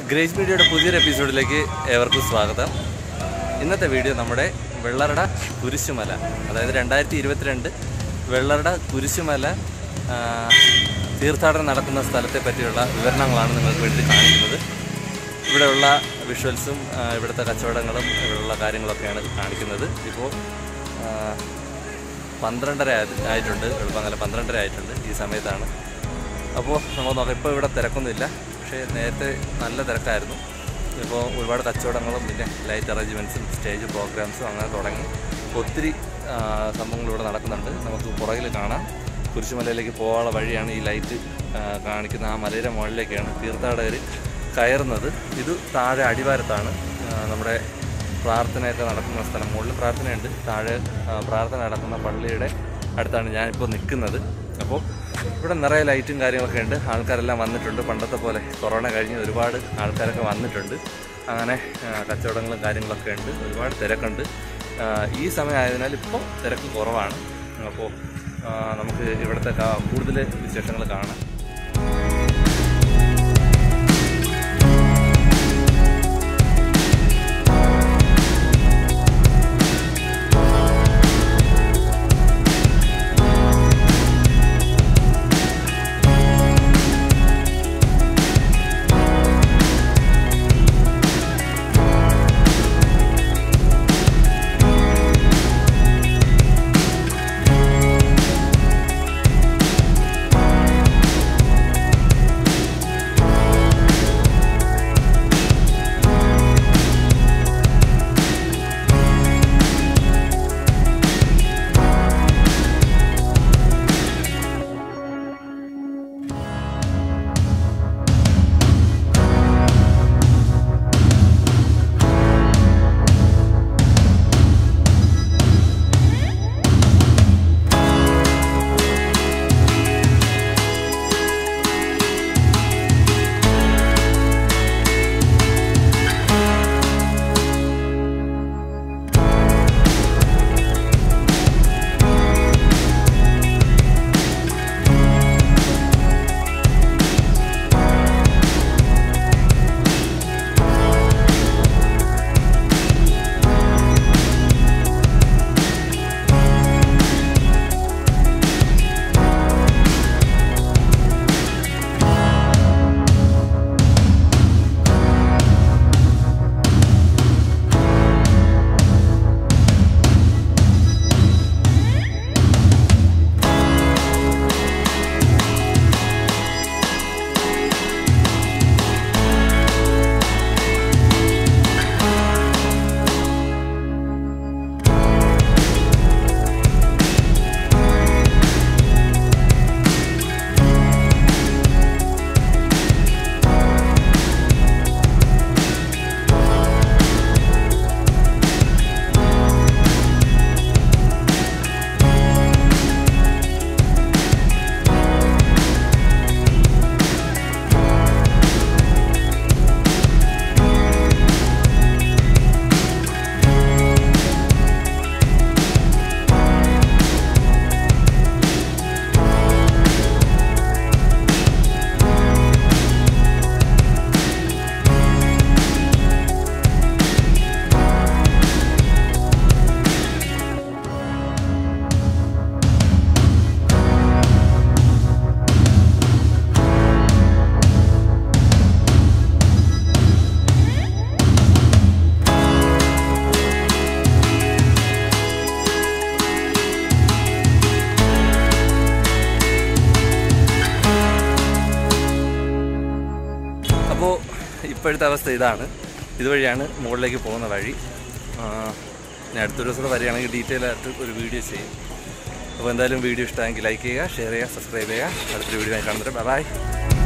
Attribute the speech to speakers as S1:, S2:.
S1: grace മീഡിയയുടെ പുതിയൊരു എപ്പിസോഡിലേക്ക് ഏവർക്കും സ്വാഗതം ഇന്നത്തെ വീഡിയോ നമ്മുടെ വെള്ളറട കുരിശുമല അതായത് രണ്ടായിരത്തി ഇരുപത്തിരണ്ട് വെള്ളറട കുരിശുമല ആ, തീർത്ഥാടനം നടക്കുന്ന സ്ഥലത്തെ പറ്റിയുള്ള വിവരണങ്ങളാണ് നിങ്ങൾക്ക് വേണ്ടി കാണിക്കുന്നത് ഇവിടെയുള്ള വിഷ്വൽസും ആ, ഇവിടുത്തെ കച്ചവടങ്ങളും ഇവിടെയുള്ള കാര്യങ്ങളൊക്കെയാണ് കാണിക്കുന്നത് ഇപ്പോൾ ആ, പന്ത്രണ്ടര ആയത് ആയിട്ടുണ്ട് എളുപ്പമംഗലം പന്ത്രണ്ടര ആയിട്ടുണ്ട് ഈ സമയത്താണ് അപ്പോൾ നമുക്ക് നോക്കാം ഇപ്പോൾ ഇവിടെ തിരക്കൊന്നുമില്ല പക്ഷേ നേരത്തെ നല്ല തിരക്കായിരുന്നു ഇപ്പോൾ ഒരുപാട് കച്ചവടങ്ങളും പിന്നെ ലൈറ്റ് അറേഞ്ച്മെൻറ്റ്സും സ്റ്റേജ് പ്രോഗ്രാംസും അങ്ങനെ തുടങ്ങി ഒത്തിരി ആ, സംഭവങ്ങൾ ഇവിടെ നടക്കുന്നുണ്ട് നമുക്ക് പുറകിൽ കാണാം കുരിശുമലയിലേക്ക് പോകാനുള്ള വഴിയാണ് ഈ ലൈറ്റ് ആ, കാണിക്കുന്ന ആ മലയുടെ മുകളിലേക്കാണ് തീർത്ഥാടകർ കയറുന്നത് ഇത് താഴെ അടിവാരത്താണ് ആ, നമ്മുടെ പ്രാർത്ഥനയൊക്കെ നടക്കുന്ന സ്ഥലം മുകളിൽ പ്രാർത്ഥനയുണ്ട് താഴെ ആ, പ്രാർത്ഥന നടക്കുന്ന പള്ളിയുടെ അടുത്താണ് ഞാനിപ്പോൾ നിൽക്കുന്നത് അപ്പോൾ ഇവിടെ നിറയെ ലൈറ്റും കാര്യങ്ങളൊക്കെ ഉണ്ട് ആൾക്കാരെല്ലാം വന്നിട്ടുണ്ട് പണ്ടത്തെ പോലെ കൊറോണ കഴിഞ്ഞ് ഒരുപാട് ആൾക്കാരൊക്കെ വന്നിട്ടുണ്ട് അങ്ങനെ ആ, കച്ചവടങ്ങളും കാര്യങ്ങളൊക്കെ ഉണ്ട് ഒരുപാട് തിരക്കുണ്ട് ആ, ഈ സമയം ആയതിനാൽ ഇപ്പോൾ തിരക്ക് കുറവാണ് അപ്പോൾ ആ, നമുക്ക് ഇവിടുത്തെ കാ- കൂടുതൽ വിശേഷങ്ങൾ കാണാം അപ്പോൾ ഇപ്പോഴത്തെ അവസ്ഥ ഇതാണ് ഇതുവഴിയാണ് മുകളിലേക്ക് പോകുന്ന വഴി ആ, ഇനി അടുത്തൊരു ദിവസം വരികയാണെങ്കിൽ ഡീറ്റെയിൽ ആയിട്ട് ഒരു വീഡിയോ ചെയ്യും അപ്പോൾ എന്തായാലും വീഡിയോ ഇഷ്ടമെങ്കിൽ ലൈക്ക് ചെയ്യുക ഷെയർ ചെയ്യുക സബ്സ്ക്രൈബ് ചെയ്യുക അടുത്തൊരു വീഡിയോ കാണുന്നത് ബൈ